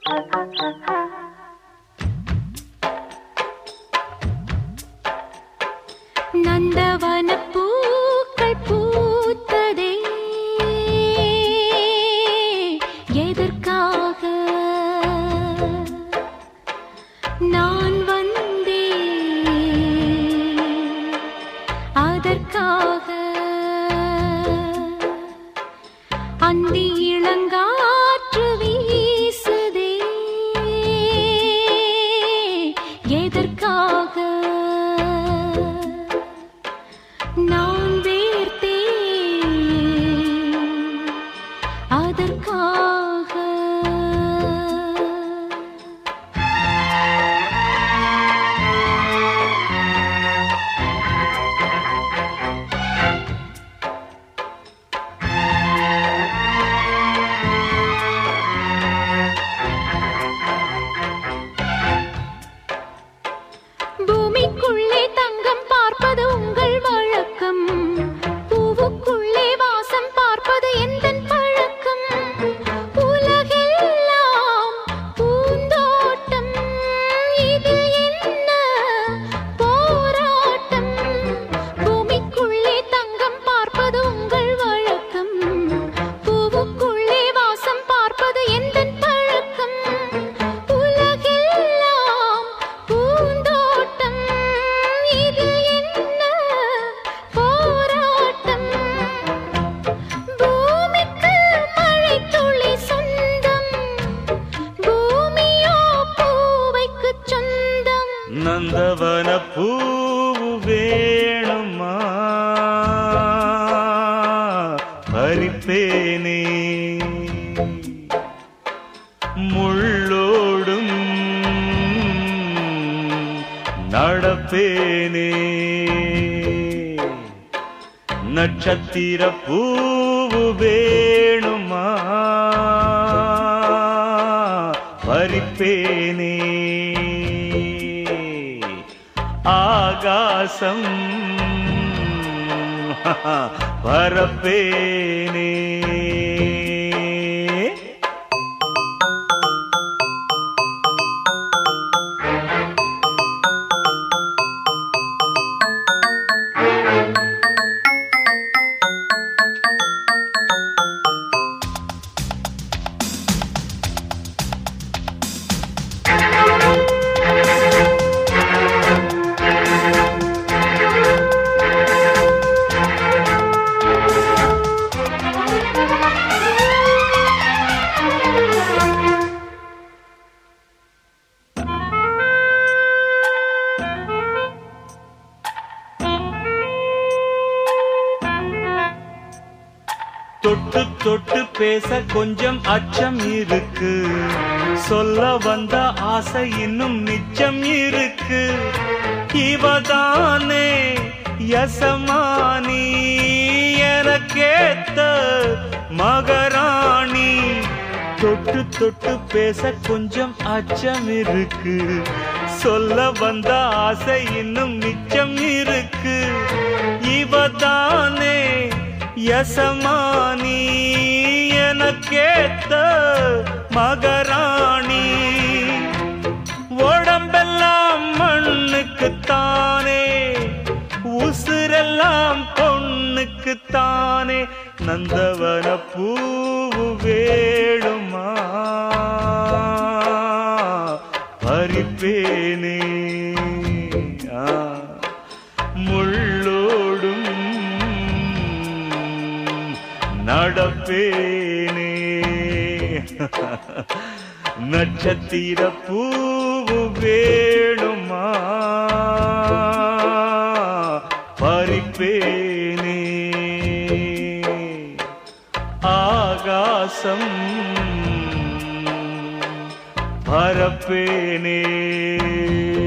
நந்தவனப் பூக்கள் பூத்ததே எதற்காக நான் வந்தேன் அதற்காக அந்தி இளங்காற்று வீசுதே எதற்காக நான் வேர்த்தேன் அதற்காக பூமிக்குள்ளே தங்கம் பார்ப்பது உங்கள் வழக்கம் பூவுக்குள்ளே வாசம் பார்ப்பது எந்தன் பழக்கம் உலகெல்லாம் பூந்தோட்டம் இது என்ன போராட்டம் பூமிக்குள்ளே தங்கம் பார்ப்பது உங்கள் வழக்கம் பூவுக்குள்ளே வாசம் பார்ப்பது எந்தன் பழக்கம் உலகெல்லாம் பூந்தோட்டம் இது என்ன போராட்டம் பூமிக்கு மழை துளி சொந்தம் பூமியோ பூவைக்கு சொந்தம் நந்தவன பூவு வேணுமா பறிப்பேனே முள்ளோடும் நடப்பேனே நட்சத்திர பூவு வேணுமா பறிப்பேனே ஆகாசம் பரப்பேனே தொட்டு தொட்டு பேச கொஞ்சம் அச்சம் இருக்கு சொல்ல வந்த ஆசை இன்னும் மிச்சம் இருக்கு இவதானே யசமானி எனக்கேத்த மகராணி தொட்டு தொட்டு பேச கொஞ்சம் அச்சம் இருக்கு சொல்ல வந்த ஆசை இன்னும் மிச்சம் இருக்கு இவதானே யசமானி எனக்கேத்த மகராணி உடம்பெல்லாம் மண்ணுக்குத்தானே உசுரெல்லாம் பொண்ணுக்குத்தானே நந்தவன பூவு வேணுமா பறிப்பேனே ஆ, முள்ளோடும் நடப்பேனே நட்சத்திர பூவு வேணுமா பறிப்பேனே ஆகாசம் பரப்பேனே